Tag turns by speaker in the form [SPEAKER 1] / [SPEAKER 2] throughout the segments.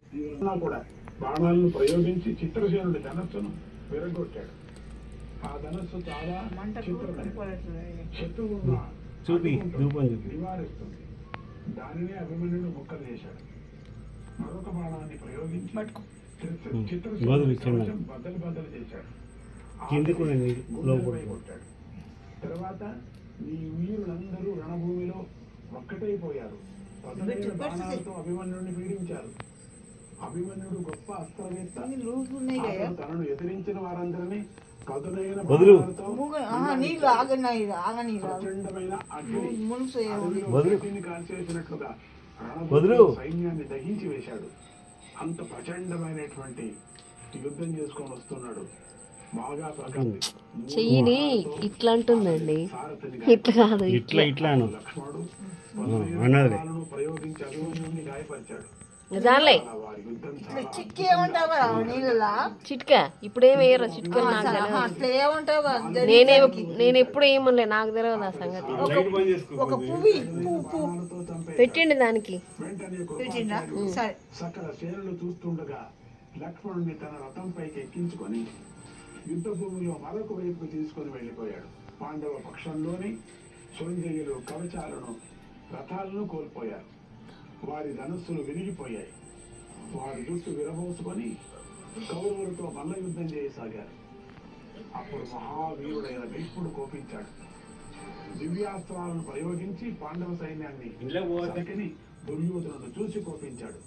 [SPEAKER 1] ఇవన్నా కూడా బాణాలను ప్రయోగించి చిత్రసేనుడి ధనస్సును విరగొట్టాడు ఆ ధనస్సు చాలా చిత్రమైనది శత్రువున్న
[SPEAKER 2] చూపి,
[SPEAKER 1] అడ్డుకుంటుంది,
[SPEAKER 2] ధూపం చూపి.
[SPEAKER 1] నివారిస్తుంది దానినే అభిమన్యుడు ముక్కలు చేశాడు మరొక బాణాన్ని ప్రయోగించి చిత్ర-
[SPEAKER 2] ఉం.
[SPEAKER 1] చిత్రసేనుడి
[SPEAKER 2] బదులు కింద.
[SPEAKER 1] కవచం బద్దలు బద్దలు చేశాడు
[SPEAKER 2] కింది కూడా నీరు, లోపల
[SPEAKER 1] గుండెలపై కొట్టాడు తర్వాత నీ వీరులందరూ రణభూమిలో ఒక్కటైపోయారు పదునైన బాణాలతో అభిమన్యుడిని పీడించారు అభిమన్యుడు గొప్ప అస్త్రవేత్త అతను తనను ఎదిరించిన వారందరినీ పదునైన
[SPEAKER 2] వదులు.
[SPEAKER 1] బాణాలతో
[SPEAKER 3] నీళ్ళు ఆగనాయి ఆగని
[SPEAKER 1] ప్రచండమైన అగ్ని
[SPEAKER 3] మునుసు
[SPEAKER 1] అడవిలో
[SPEAKER 2] వదులు.
[SPEAKER 1] గడ్డిని కాల్చేసినట్లుగా రణభూమిలో
[SPEAKER 2] వదులు.
[SPEAKER 1] సైన్యాన్ని దహించి వేశాడు అంత ప్రచండమైనటువంటి యుద్ధం చేసుకొని వస్తున్నాడు బాగా ప్రకంది
[SPEAKER 4] చెయ్యిని ఇట్లా అంటుందండి ఇట్లా కాదు
[SPEAKER 2] ఇట్లా ఇట్లా అను
[SPEAKER 1] లక్ష్మణుడు
[SPEAKER 2] అన్నదిలే
[SPEAKER 1] బాణాలను ప్రయోగించి అభిమన్యుడిని గాయపరిచాడు
[SPEAKER 4] జాలే
[SPEAKER 1] అలా వారి యుద్ధం చాలా
[SPEAKER 3] చిక్కి ఏమంటావు కదా నీళ్ళలా
[SPEAKER 4] చిట్కా ఇప్పుడేం వేయరు చిట్కా నాకు తెలియదు
[SPEAKER 3] అట్లా ఏమంటావు కదా
[SPEAKER 4] నేనే నేను ఎప్పుడు ఏమనలే నాకు తెలియదు ఆ సంగతి
[SPEAKER 3] ఒక పువ్వు పువ్వు పువ్వు
[SPEAKER 1] బాణాలతో చంపే
[SPEAKER 4] పెట్టిండి దానికి
[SPEAKER 1] వెంటనే
[SPEAKER 3] పెట్టిందా సరే
[SPEAKER 1] సకల సేనలు చూస్తుండగా లక్ష్మణుని తన రథంపైకి ఎక్కించుకొని యుద్ధ భూమిలో మరొక వైపుకు తీసుకొని వెళ్ళిపోయాడు పాండవ పక్షంలోని సౌందర్యులు కవచాలను రథాలను కోల్పోయారు వారి ధనుస్సులు విరిగిపోయాయి వారి జుట్టు విరబోసుకొని కౌరవులతో మల్ల యుద్ధం చేయసాగారు అప్పుడు మహావీరుడైన భీష్ముడు కోపించాడు దివ్యాస్త్రాలను ప్రయోగించి పాండవ సైన్యాన్ని సతికిని దుర్యోధనుడు చూసి కోపించాడు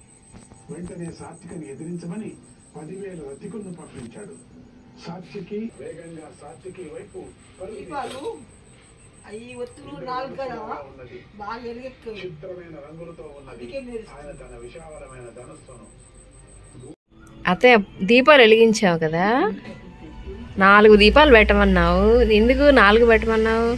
[SPEAKER 1] వెంటనే సాత్వికని ఎదిరించమని పదివేల రతికులను పంపించాడు సాత్వికి వేగంగా సాత్వికి వైపు పరుగు
[SPEAKER 3] దీపాలు అవి ఒత్తులు నాలుగు కదా
[SPEAKER 1] ఉన్నది
[SPEAKER 3] బాగా ఎలుగెక్కు
[SPEAKER 1] చిత్రమైన రంగులతో ఉన్నది
[SPEAKER 3] అందుకే మెరుస్తుంది.
[SPEAKER 1] ఆయన తన విశాలమైన ధనస్సును
[SPEAKER 4] అతే దీపాలు వెలిగించావు కదా నాలుగు దీపాలు పెట్టమన్నావు ఎందుకు నాలుగు పెట్టమన్నావు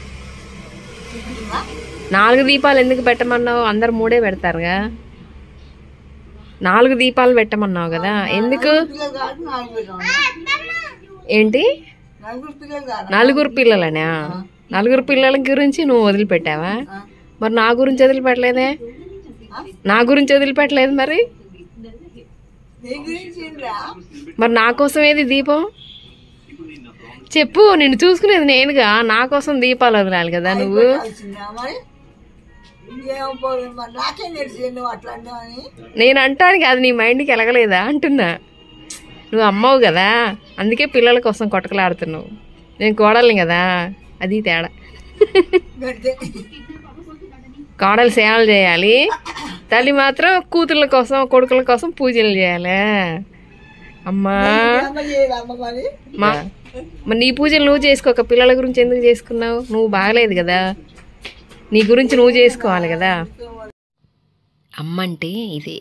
[SPEAKER 4] నాలుగు దీపాలు ఎందుకు పెట్టమన్నావు అందరు మూడే పెడతారుగా నాలుగు దీపాలు పెట్టమన్నావు కదా ఎందుకు
[SPEAKER 3] పిల్లలు కాదు నాలుగు పెట్టాము
[SPEAKER 4] ఏంటి
[SPEAKER 3] నలుగురు పిల్లలు కాదు
[SPEAKER 4] నలుగురు పిల్లలనా నలుగురు పిల్లల గురించి నువ్వు వదిలిపెట్టావా మరి నా గురించి వదిలిపెట్టలేదే నా గురించి వదిలిపెట్టలేదు మరి
[SPEAKER 3] నీ గురించి ఏంట్రా
[SPEAKER 4] మరి నా కోసం ఏది దీపం చెప్పు నిన్ను చూసుకునేది నేనుగా నా కోసం దీపాలు వదలాలి కదా నువ్వు
[SPEAKER 3] పెట్టాల్సిందా మరి ఇంకేమో పోదు మరి నాకేం తెలిసి నువ్వు అట్లా అన్నావని
[SPEAKER 4] నేను అంటానికి అది నీ మైండ్కి ఎలగలేదా అంటున్నా నువ్వు అమ్మవు కదా అందుకే పిల్లల కోసం కొట్టకలాడుతున్నావు నేను కోడల్ని కదా అది తేడా
[SPEAKER 3] పెడితే
[SPEAKER 4] కోడలు సేవలు చేయాలి తల్లి మాత్రం కూతుర్ల కోసం కొడుకుల కోసం పూజలు చేయాలి అమ్మా
[SPEAKER 3] అమ్మ చేయదు అమ్మ మరి
[SPEAKER 4] మా మరి నీ పూజలు నువ్వు చేసుకోక పిల్లల గురించి ఎందుకు చేసుకున్నావు నువ్వు బాగలేదు కదా నీ గురించి నువ్వు చేసుకోవాలి కదా అమ్మ అంటే ఇదే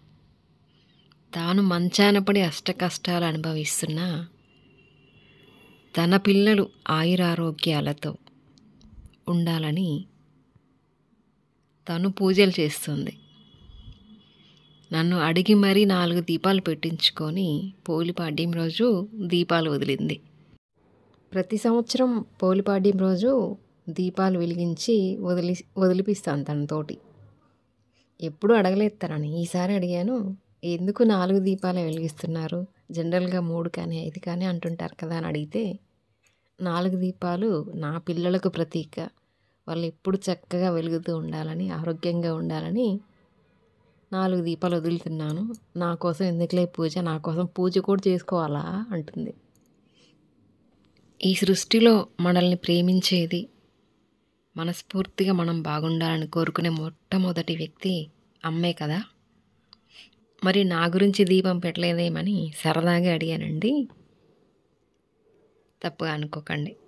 [SPEAKER 4] తాను మంచాన పడి అష్ట కష్టాలు అనుభవిస్తున్నా తన పిల్లలు ఆయురారోగ్యాలతో ఉండాలని తను పూజలు చేస్తుంది నన్ను అడిగి మరీ నాలుగు దీపాలు పెట్టించుకొని పోలిపాడ్యం రోజు దీపాలు వదిలింది ప్రతి సంవత్సరం పోలిపాడ్యం రోజు దీపాలు వెలిగించి వదిలి వదిలిపిస్తాను తనతోటి ఎప్పుడు అడగలేదు తనని ఈసారి అడిగాను ఎందుకు నాలుగు దీపాలే వెలిగిస్తున్నారు జనరల్గా మూడు కానీ ఐదు కానీ అంటుంటారు కదా అని అడిగితే నాలుగు దీపాలు నా పిల్లలకు ప్రతీక వాళ్ళు ఎప్పుడు చక్కగా వెలుగుతూ ఉండాలని ఆరోగ్యంగా ఉండాలని నాలుగు దీపాలు వదులుతున్నాను నా కోసం ఎందుకులే పూజ నా కోసం పూజ కూడా చేసుకోవాలా అంటుంది ఈ సృష్టిలో మనల్ని ప్రేమించేది మనస్ఫూర్తిగా మనం బాగుండాలని కోరుకునే మొట్టమొదటి వ్యక్తి అమ్మే కదా మరి నా గురించి దీపం పెట్టలేదేమని సరదాగా అడిగానండి తప్పుగా అనుకోకండి